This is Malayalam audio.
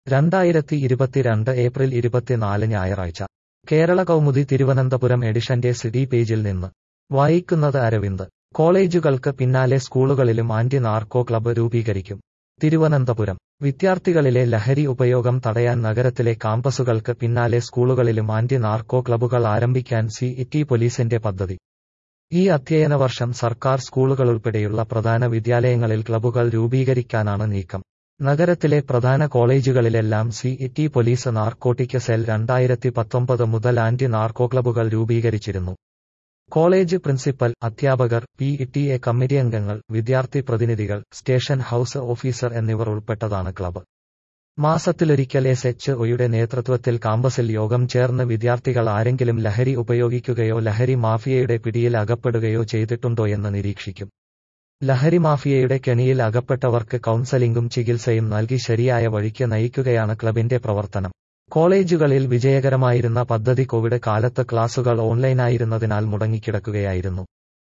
രണ്ടായിരത്തി ഇരുപത്തിരണ്ട് ഏപ്രിൽ ഇരുപത്തിനാല് ഞായറാഴ്ച കേരള കൗമുദി തിരുവനന്തപുരം എഡിഷന്റെ സിഡി പേജിൽ നിന്ന് വായിക്കുന്നത് അരവിന്ദ് കോളേജുകൾക്ക് പിന്നാലെ സ്കൂളുകളിലും ആന്റി നാർക്കോ ക്ലബ്ബ് രൂപീകരിക്കും തിരുവനന്തപുരം വിദ്യാർത്ഥികളിലെ ലഹരി ഉപയോഗം തടയാൻ നഗരത്തിലെ കാമ്പസുകൾക്ക് പിന്നാലെ സ്കൂളുകളിലും ആന്റി നാർക്കോ ക്ലബ്ബുകൾ ആരംഭിക്കാൻ സി ഇറ്റി പോലീസിന്റെ പദ്ധതി ഈ അധ്യയന വർഷം സർക്കാർ സ്കൂളുകളുൾപ്പെടെയുള്ള പ്രധാന വിദ്യാലയങ്ങളിൽ ക്ലബ്ബുകൾ രൂപീകരിക്കാനാണ് നീക്കം നഗരത്തിലെ പ്രധാന കോളേജുകളിലെല്ലാം city police narcotic cell രണ്ടായിരത്തി പത്തൊമ്പത് മുതൽ ആന്റി നാർക്കോ ക്ലബ്ബുകൾ രൂപീകരിച്ചിരുന്നു കോളേജ് പ്രിൻസിപ്പൽ അധ്യാപകർ പി ടി എ കമ്മിറ്റി അംഗങ്ങൾ വിദ്യാർത്ഥി പ്രതിനിധികൾ സ്റ്റേഷൻ ഹൌസ് ഓഫീസർ എന്നിവർ ഉൾപ്പെട്ടതാണ് ക്ലബ്ബ് മാസത്തിലൊരിക്കൽ എസ് എച്ച് ഒയുടെ നേതൃത്വത്തിൽ കാമ്പസിൽ യോഗം ചേർന്ന് വിദ്യാർത്ഥികൾ ആരെങ്കിലും ലഹരി ഉപയോഗിക്കുകയോ ലഹരി മാഫിയയുടെ പിടിയിൽ അകപ്പെടുകയോ ചെയ്തിട്ടുണ്ടോയെന്ന് നിരീക്ഷിക്കും ലഹരി മാഫിയയുടെ കെണിയിൽ അകപ്പെട്ടവർക്ക് കൌൺസലിംഗും ചികിത്സയും നൽകി ശരിയായ വഴിക്ക് നയിക്കുകയാണ് ക്ലബിന്റെ പ്രവർത്തനം കോളേജുകളിൽ വിജയകരമായിരുന്ന പദ്ധതി കോവിഡ് കാലത്ത് ക്ലാസുകൾ ഓൺലൈനായിരുന്നതിനാൽ മുടങ്ങിക്കിടക്കുകയായിരുന്നു